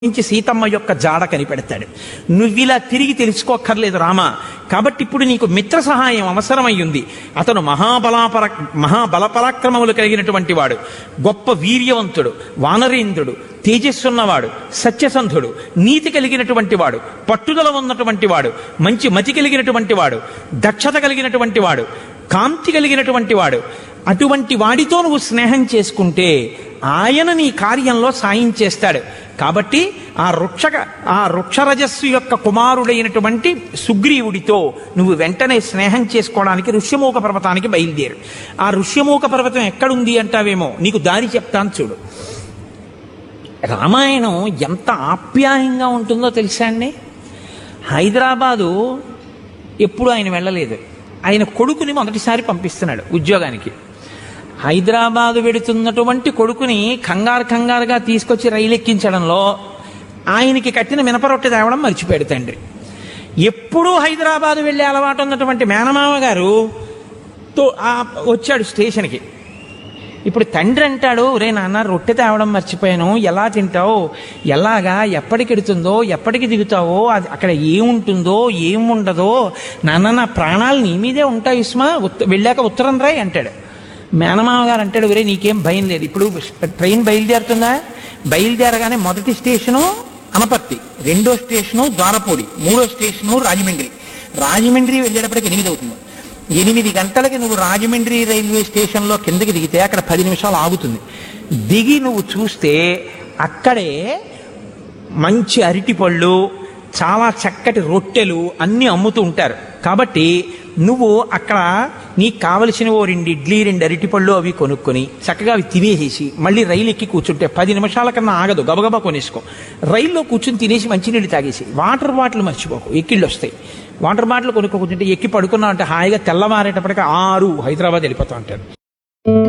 నుంచి సీతమ్మ యొక్క జాడ కనిపెడతాడు నువ్విలా తిరిగి తెలుసుకోక్కర్లేదు రామా కాబట్టి ఇప్పుడు నీకు మిత్ర సహాయం అవసరమై ఉంది అతను మహాబలాపర మహాబలపరాక్రమములు కలిగినటువంటి వాడు గొప్ప వీర్యవంతుడు వానరేంద్రుడు తేజస్సున్నవాడు సత్యసంధుడు నీతి కలిగినటువంటి వాడు పట్టుదల ఉన్నటువంటి వాడు మంచి మతి కలిగినటువంటి వాడు దక్షత కలిగినటువంటి వాడు కాంతి కలిగినటువంటి వాడు అటువంటి వాడితో నువ్వు స్నేహం చేసుకుంటే ఆయన నీ కార్యంలో సాయం చేస్తాడు కాబట్టి ఆ వృక్ష ఆ వృక్షరజస్సు యొక్క కుమారుడైనటువంటి సుగ్రీవుడితో నువ్వు వెంటనే స్నేహం చేసుకోవడానికి ఋష్యమూక పర్వతానికి బయలుదేరు ఆ ఋష్యమూక పర్వతం ఎక్కడుంది అంటావేమో నీకు దారి చెప్తాను చూడు రామాయణం ఎంత ఆప్యాయంగా ఉంటుందో తెలుసా అండి హైదరాబాదు ఎప్పుడు ఆయన వెళ్ళలేదు ఆయన కొడుకుని మొదటిసారి పంపిస్తున్నాడు ఉద్యోగానికి హైదరాబాదు వెడుతున్నటువంటి కొడుకుని కంగారు కంగారుగా తీసుకొచ్చి రైలు ఎక్కించడంలో ఆయనకి కట్టిన మినపరొట్టె తేవడం మర్చిపోయాడు తండ్రి ఎప్పుడూ హైదరాబాదు వెళ్ళే అలవాటు ఉన్నటువంటి మేనమామ గారు తో ఆ వచ్చాడు స్టేషన్కి ఇప్పుడు తండ్రి అంటాడు రే నాన్న రొట్టె తేవడం మర్చిపోయాను ఎలా తింటావు ఎలాగా ఎప్పటికి ఎడుతుందో ఎప్పటికి దిగుతావో అది అక్కడ ఏముంటుందో ఏముండదో నాన్న నా ప్రాణాలు నీ మీదే ఉంటాయి ఇస్మా ఉత్త వెళ్ళాక ఉత్తరం రాయి అంటాడు మేనమామ గారు అంటాడు ఒరే నీకేం భయం లేదు ఇప్పుడు ట్రైన్ బయలుదేరుతుందా బయలుదేరగానే మొదటి స్టేషను అనపర్తి రెండో స్టేషను ద్వారపూడి మూడో స్టేషను రాజమండ్రి రాజమండ్రి వెళ్ళేటప్పటికి ఎనిమిది అవుతుంది ఎనిమిది గంటలకి నువ్వు రాజమండ్రి రైల్వే స్టేషన్లో కిందకి దిగితే అక్కడ పది నిమిషాలు ఆగుతుంది దిగి నువ్వు చూస్తే అక్కడే మంచి అరటిపళ్ళు చాలా చక్కటి రొట్టెలు అన్నీ అమ్ముతూ ఉంటారు కాబట్టి నువ్వు అక్కడ నీకు కావలసిన ఓ రెండు ఇడ్లీ రెండు అరటిపళ్ళు అవి కొనుక్కొని చక్కగా అవి తినేసేసి మళ్ళీ రైలు ఎక్కి కూర్చుంటే పది నిమిషాల కన్నా ఆగదు గబగబా కొనేసుకో రైల్లో కూర్చుని తినేసి మంచినీళ్ళు తాగేసి వాటర్ బాటిల్ మర్చిపోకు ఎక్కిళ్ళు వస్తాయి వాటర్ బాటిల్ కొనుక్కో కూర్చుంటే ఎక్కి పడుకున్నావు అంటే హాయిగా తెల్లవారేటప్పటికి ఆరు హైదరాబాద్ వెళ్ళిపోతా ఉంటారు